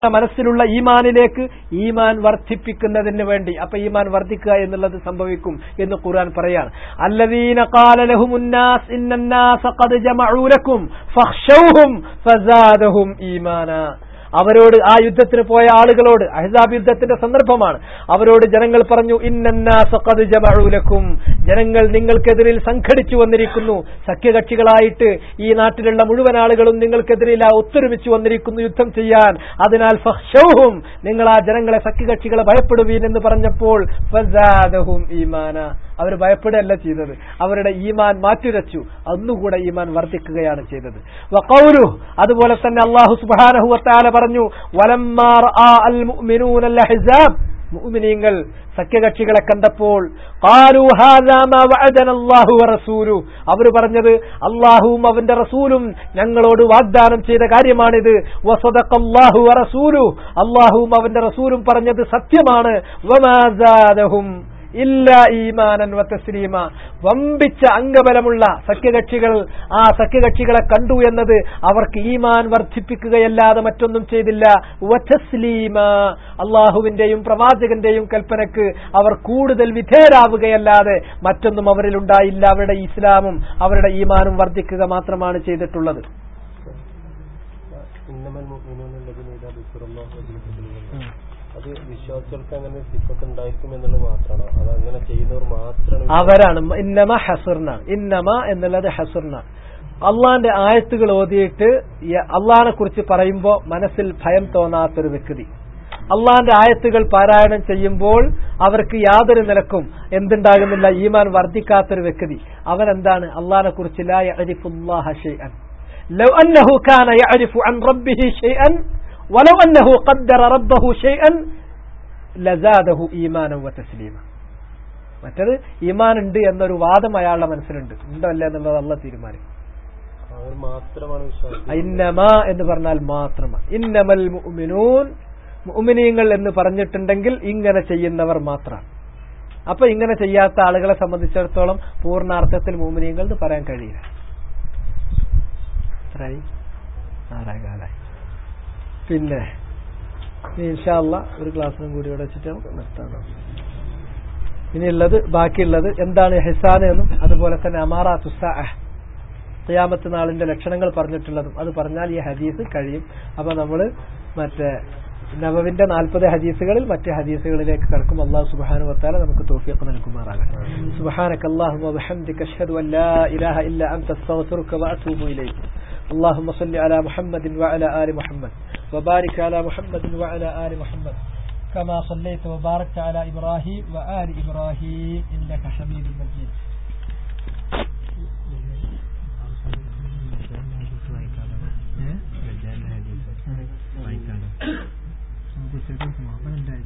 മനസ്സിലുള്ള ഈമാനിലേക്ക് ഈമാൻ വർദ്ധിപ്പിക്കുന്നതിന് വേണ്ടി അപ്പൊ ഈമാൻ വർദ്ധിക്കുക എന്നുള്ളത് സംഭവിക്കും എന്ന് ഖുർആൻ പറയാണ് അല്ലദീന ഖാല ലഹുമുന്നാസ് ഇന്നന്നാസ ഖദ് ജമഉ ലക്കും ഫഖ്ശൗഹും ഫസാദഹും ഈമാനാ അവരോട് ആ യുദ്ധത്തിന് പോയ ആളുകളോട് അഹ്സാബ് യുദ്ധത്തിന്റെ സന്ദർഭമാണ് അവരോട് ജനങ്ങൾ പറഞ്ഞു ഇന്നന്നാസഖദ് ജമഅൂലക്കും ജനങ്ങൾ നിങ്ങൾക്കെതിരിൽ സംഘടിച്ചു വന്നിരിക്കുന്നു സഖ്യകക്ഷികളായിട്ട് ഈ നാട്ടിലുള്ള മുഴുവൻ ആളുകളും നിങ്ങൾക്കെതിരിൽ ആ ഒത്തൊരുമിച്ച് വന്നിരിക്കുന്നു യുദ്ധം ചെയ്യാൻ അതിനാൽ ഫഹ്ഷൗഹും നിങ്ങൾ ആ ജനങ്ങളെ സഖ്യകക്ഷികളെ ഭയപ്പെടുവീൻ എന്ന് പറഞ്ഞപ്പോൾ ഫസാദഹും ഈമാന അവർ ഭയപ്പെടുകയല്ല ചെയ്തത് അവരുടെ ഈമാൻ മാറ്റുരച്ചു ഒന്നുകൂടെ ഈമാൻ വർദ്ധിക്കുകയാണ് ചെയ്തത് വഖൗലു അതുപോലെ തന്നെ അള്ളാഹു സുബ്ഹാനഹു വതആല പറഞ്ഞു വലമ്മാർ ആ അൽ മുഅ്മിനൂന അൽ അഹ്സാബ് മുഅ്മിനീങ്ങൾ സഖ്യകക്ഷികളെ കണ്ടപ്പോൾ ഖാലു ഹാദാ മാ വഅദന അല്ലാഹു വറസൂലു അവർ പറഞ്ഞത് അല്ലാഹുവും അവന്റെ റസൂലും ഞങ്ങളോട് വാഗ്ദാനം ചെയ്ത കാര്യമാണിത് വസദഖല്ലാഹു വറസൂലു അല്ലാഹുവും അവന്റെ റസൂലും പറഞ്ഞത് സത്യമാണ് വമാ സാദഹും ഇല്ല ഈമാനൻ വത്തസ്ലീമ വമ്പിച്ച അംഗബലമുള്ള സഖ്യകക്ഷികൾ ആ സഖ്യകക്ഷികളെ കണ്ടു എന്നത് അവർക്ക് ഈമാൻ വർദ്ധിപ്പിക്കുകയല്ലാതെ മറ്റൊന്നും ചെയ്തില്ല വത്തസ്ലീമ അള്ളാഹുവിന്റെയും പ്രവാചകന്റെയും കൽപ്പനക്ക് അവർ കൂടുതൽ വിധേയരാവുകയല്ലാതെ മറ്റൊന്നും അവരിൽ ഉണ്ടായില്ല അവരുടെ ഇസ്ലാമും അവരുടെ ഈമാനും വർദ്ധിക്കുക മാത്രമാണ് ചെയ്തിട്ടുള്ളത് ഇന്നമൽ മുഅ്മിനൂനല്ലദീന ഇദാ ദുക്കിറല്ലാഹു വജിലത് ഖുലൂബുഹും. അത് വിശ്വാസികൾക്ക് അങ്ങനെ സിഫത്ത് ഉണ്ടായിരിക്കും എന്നുള്ളത് മാത്രമാണോ അത് അങ്ങനെ ചെയ്യുന്നവർ മാത്രമാണ് അവരാണ് ഇന്നമ ഹസുറിനാണ് ഇന്നമ എന്നുള്ളത് ഹസുറിനാണ് അള്ളാന്റെ ആയത്തുകൾ ഓതിയിട്ട് അള്ളാഹിനെ കുറിച്ച് പറയുമ്പോൾ മനസ്സിൽ ഭയം തോന്നാത്തൊരു വ്യക്തി അള്ളാന്റെ ആയത്തുകൾ പാരായണം ചെയ്യുമ്പോൾ അവർക്ക് യാതൊരു നിലക്കും എന്തുണ്ടാകുന്നില്ല ഈമാൻ വർദ്ധിക്കാത്തൊരു വ്യക്തി അവൻ എന്താണ് അള്ളാഹിനെ കുറിച്ച് ലാ യഅരിഫുല്ലാഹ ഷൈഅൻ ലൗ അന്നഹു കാന യഅരിഫു അൻ റബ്ബിഹി ഷൈഅൻ ولو أنه قدر ربه شيئا لزاده إيمانا وتسليما മറ്റത് ഈമാൻ ഉണ്ട് എന്നൊരു വാദം അയാളുടെ മനസ്സിലുണ്ട് ഉണ്ടോ അല്ല എന്നുള്ളത് അല്ല തീരുമാനിക്കും അവർ മാത്രമാണ് വിശ്വാസം ഇന്നമ എന്ന് പറഞ്ഞാൽ മാത്രമാണ് ഇന്നമൽ മുഅ്മിനൂൻ മുഅ്മിനീങ്ങൾ എന്ന് പറഞ്ഞിട്ടുണ്ടെങ്കിൽ ഇങ്ങനെ ചെയ്യുന്നവർ മാത്രമാണ് അപ്പൊ ഇങ്ങനെ ചെയ്യാത്ത ആളുകളെ സംബന്ധിച്ചിടത്തോളം പൂർണ്ണാർത്ഥത്തിൽ മുഅ്മിനീങ്ങൾ എന്ന് പറയാൻ കഴിയില്ല എത്രയായി ആറായി കാലായി പിന്നെ ഇൻഷാല്ല ഒരു ക്ലാസ്സിനും കൂടി ഇവിടെ വെച്ചിട്ട് നമുക്ക് നിർത്താം ഇനിയുള്ളത് ബാക്കിയുള്ളത് എന്താണ് ഹിസാൻ എന്നും അതുപോലെ തന്നെ അമാറാ തുസ്സാ ഖിയാമത്ത് നാളിന്റെ ലക്ഷണങ്ങൾ പറഞ്ഞിട്ടുള്ളതും അത് പറഞ്ഞാൽ ഈ ഹദീസ് കഴിയും അപ്പൊ നമ്മൾ മറ്റേ നവവിന്റെ നാൽപ്പത് ഹദീസുകളിൽ മറ്റ് ഹദീസുകളിലേക്ക് കടക്കും അള്ളാഹു സുബാനു വത്താല നമുക്ക് തോഫിയൊക്കെ നൽകുമാറാകട്ടെ സുബഹാനക അല്ലാഹുമ്മ വബിഹംദിക അഷ്ഹദു അൻ ലാ ഇലാഹ ഇല്ല അൻത അസ്തഗ്ഫിറുക വഅതൂബു ഇലൈക് اللهم صل على محمد وعلى آل محمد وبارك على محمد وعلى آل محمد كما صليت وباركت على إبراهيم وآل إبراهيم إنك حميد مجيد വായിക്കാനോ